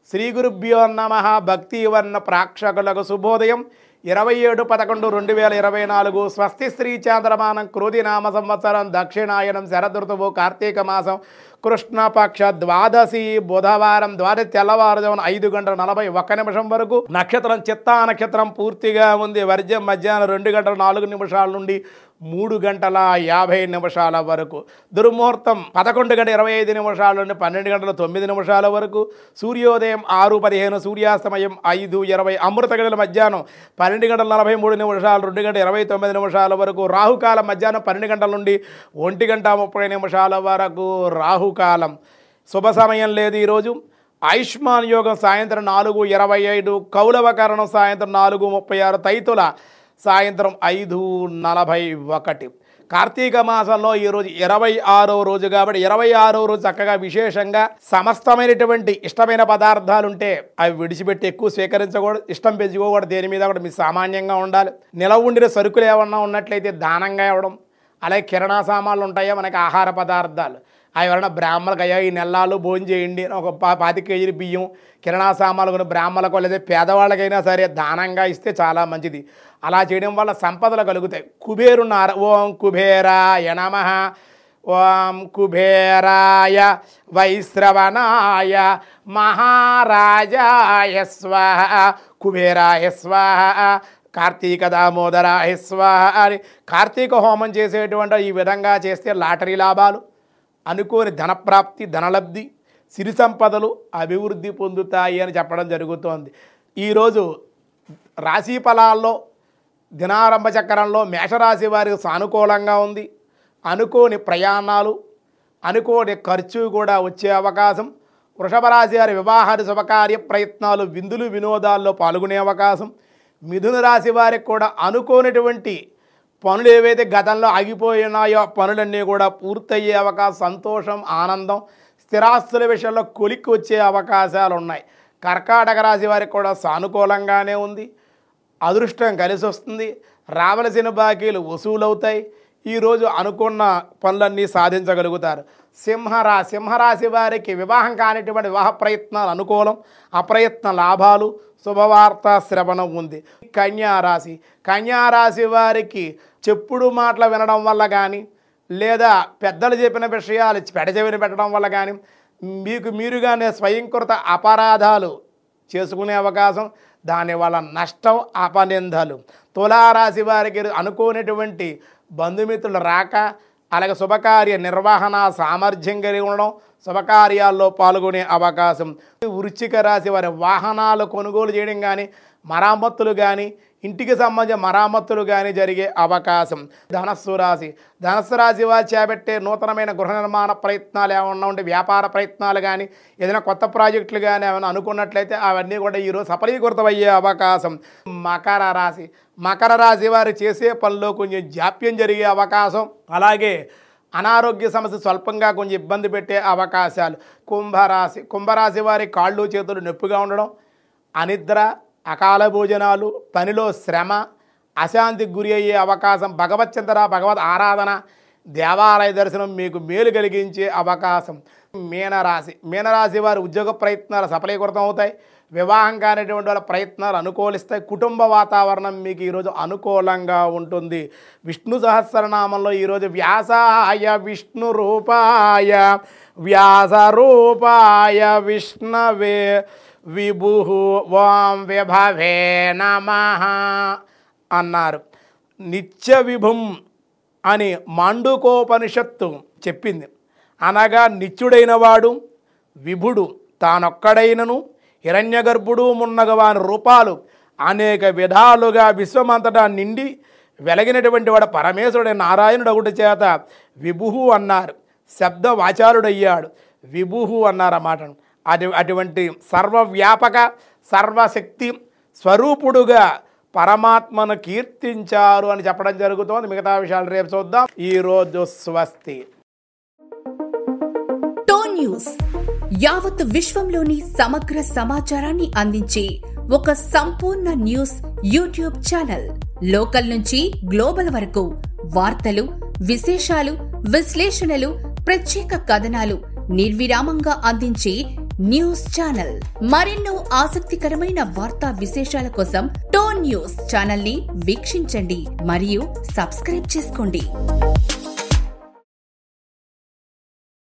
శ్రీ గురుభ్యో నమ భక్తి వర్ణ ప్రేక్షకులకు శుభోదయం ఇరవై ఏడు పదకొండు రెండు వేల ఇరవై నాలుగు స్వస్తి శ్రీ చాంద్రమానం క్రోధి నామ సంవత్సరం దక్షిణాయనం శరదృతువు కార్తీక మాసం కృష్ణపక్ష ద్వాదశి బుధవారం ద్వాదశి తెల్లవారుజామున ఐదు గంటల నలభై ఒక్క నిమిషం వరకు నక్షత్రం చిత్తా నక్షత్రం పూర్తిగా ఉంది వర్జం మధ్యాహ్నం రెండు గంటల నాలుగు నిమిషాల నుండి మూడు గంటల యాభై నిమిషాల వరకు దుర్ముహూర్తం పదకొండు గంటల ఇరవై ఐదు నిమిషాల నుండి పన్నెండు గంటల తొమ్మిది నిమిషాల వరకు సూర్యోదయం ఆరు పదిహేను సూర్యాస్తమయం ఐదు ఇరవై అమృత గంటల మధ్యాహ్నం పన్నెండు గంటల నలభై మూడు నిమిషాలు రెండు గంటల ఇరవై తొమ్మిది నిమిషాల వరకు రాహుకాలం మధ్యాహ్నం పన్నెండు గంటల నుండి ఒంటి గంట ముప్పై నిమిషాల వరకు రాహుకాలం శుభ సమయం లేదు ఈరోజు ఆయుష్మాన్ యోగం సాయంత్రం నాలుగు ఇరవై ఐదు కౌలవకరణం సాయంత్రం నాలుగు ముప్పై ఆరు తైతుల సాయంత్రం ఐదు నలభై ఒకటి కార్తీక మాసంలో ఈరోజు ఇరవై ఆరో రోజు కాబట్టి ఇరవై ఆరో రోజు చక్కగా విశేషంగా సమస్తమైనటువంటి ఇష్టమైన పదార్థాలు ఉంటే అవి విడిచిపెట్టి ఎక్కువ స్వీకరించకూడదు ఇష్టం పెంచుకోకూడదు దేని మీద కూడా మీ సామాన్యంగా ఉండాలి నిలవ ఉండిన సరుకులు ఏమన్నా ఉన్నట్లయితే దానంగా ఇవ్వడం అలాగే కిరణా సామాన్లు ఉంటాయో మనకి ఆహార పదార్థాలు అవి ఎవరైనా బ్రాహ్మణులకు అయ్యా ఈ నెలలు భోజనం చేయండి అని ఒక పా పాతి కేజీలు బియ్యం కిరణా సామాన్లు కొన్ని బ్రాహ్మణులకు లేదా పేదవాళ్ళకైనా సరే దానంగా ఇస్తే చాలా మంచిది అలా చేయడం వల్ల సంపదలు కలుగుతాయి కుబేరున్నారు ఓం కుబేరాయ నమ ఓం కుబేరాయ వైశ్రవణాయ మహారాజాయ స్వాహ కుబేరాయ స్వాహ కార్తీక దామోదరాయ స్వాహ అని కార్తీక హోమం చేసేటువంటి ఈ విధంగా చేస్తే లాటరీ లాభాలు అనుకోని ధనప్రాప్తి ధనలబ్ధి సిరి సంపదలు అభివృద్ధి పొందుతాయి అని చెప్పడం జరుగుతోంది ఈరోజు రాశి ఫలాల్లో దినారంభ చక్రంలో మేషరాశి వారికి సానుకూలంగా ఉంది అనుకోని ప్రయాణాలు అనుకోని ఖర్చు కూడా వచ్చే అవకాశం వృషభ రాశి వారి వివాహాది శుభకార్య ప్రయత్నాలు విందులు వినోదాల్లో పాల్గొనే అవకాశం మిథున రాశి వారికి కూడా అనుకోనటువంటి పనులు ఏవైతే గతంలో ఆగిపోయినాయో ఆ పనులన్నీ కూడా పూర్తయ్యే అవకాశం సంతోషం ఆనందం స్థిరాస్తుల విషయంలో కొలిక్కి వచ్చే అవకాశాలు ఉన్నాయి కర్కాటక రాశి వారికి కూడా సానుకూలంగానే ఉంది అదృష్టం కలిసి వస్తుంది రావలసిన బాకీలు వసూలవుతాయి ఈరోజు అనుకున్న పనులన్నీ సాధించగలుగుతారు సింహరా సింహరాశి వారికి వివాహం కానిటువంటి వివాహ ప్రయత్నాలు అనుకూలం అప్రయత్న లాభాలు శుభవార్త శ్రవణం ఉంది కన్యారాశి కన్యారాశి వారికి చెప్పుడు మాటలు వినడం వల్ల కానీ లేదా పెద్దలు చెప్పిన విషయాలు పెడచెవిని పెట్టడం వల్ల కానీ మీకు మీరుగానే స్వయంకృత అపరాధాలు చేసుకునే అవకాశం దానివల్ల నష్టం అపనిందలు తులారాశి వారికి అనుకోనటువంటి బంధుమిత్రులు రాక అలాగే శుభకార్య నిర్వహణ సామర్థ్యం కలిగి ఉండడం శుభకార్యాల్లో పాల్గొనే అవకాశం వృశ్చిక రాశి వారి వాహనాలు కొనుగోలు చేయడం కానీ మరామత్తులు కానీ ఇంటికి సంబంధించిన మరామత్తులు కానీ జరిగే అవకాశం ధనస్సు రాశి ధనస్సు రాశి వారు చేపట్టే నూతనమైన గృహ నిర్మాణ ప్రయత్నాలు ఏమన్నా ఉంటే వ్యాపార ప్రయత్నాలు కానీ ఏదైనా కొత్త ప్రాజెక్టులు కానీ ఏమైనా అనుకున్నట్లయితే అవన్నీ కూడా ఈరోజు సఫలీకృతమయ్యే అవకాశం మకర రాశి మకర రాశి వారు చేసే పనిలో కొంచెం జాప్యం జరిగే అవకాశం అలాగే అనారోగ్య సమస్య స్వల్పంగా కొంచెం ఇబ్బంది పెట్టే అవకాశాలు కుంభరాశి కుంభరాశి వారి కాళ్ళు చేతులు నొప్పిగా ఉండడం అనిద్ర అకాల భోజనాలు పనిలో శ్రమ అశాంతికి గురి అయ్యే అవకాశం భగవత్ చింతన భగవద్ ఆరాధన దేవాలయ దర్శనం మీకు మేలు కలిగించే అవకాశం మీనరాశి మీనరాశి వారి ఉద్యోగ ప్రయత్నాలు సఫలీకృతం అవుతాయి వివాహం కానిటువంటి వాళ్ళ ప్రయత్నాలు అనుకూలిస్తాయి కుటుంబ వాతావరణం మీకు ఈరోజు అనుకూలంగా ఉంటుంది విష్ణు సహస్రనామంలో ఈరోజు వ్యాసాయ విష్ణు రూపాయ వ్యాస రూపాయ విష్ణవే విభు ఓం విభవే నమ అన్నారు నిత్య విభుం అని మాండుకోపనిషత్తు చెప్పింది అనగా నిత్యుడైన వాడు విభుడు తానొక్కడైనను హిరణ్యగర్భుడు మున్నగవాని రూపాలు అనేక విధాలుగా విశ్వమంతటా నిండి వెలగినటువంటి వాడు పరమేశ్వరుడు నారాయణుడు ఒకటి చేత విభుహు అన్నారు శబ్ద వాచారుడయ్యాడు విభుహు అన్నారన్నమాట అటు అటువంటి సర్వవ్యాపక సర్వశక్తి స్వరూపుడుగా పరమాత్మను కీర్తించారు అని చెప్పడం జరుగుతోంది మిగతా విషయాలు రేపు చూద్దాం ఈరోజు స్వస్తి టో న్యూస్ యావత్ విశ్వంలోని సమగ్ర సమాచారాన్ని అందించే ఒక సంపూర్ణ న్యూస్ యూట్యూబ్ ఛానల్ లోకల్ నుంచి గ్లోబల్ వరకు వార్తలు విశేషాలు విశ్లేషణలు ప్రత్యేక కథనాలు నిర్విరామంగా అందించే న్యూస్ ఛానల్ మరెన్నో ఆసక్తికరమైన వార్తా విశేషాల కోసం టోన్ న్యూస్ ఛానల్ ని వీక్షించండి మరియు సబ్స్క్రైబ్ చేసుకోండి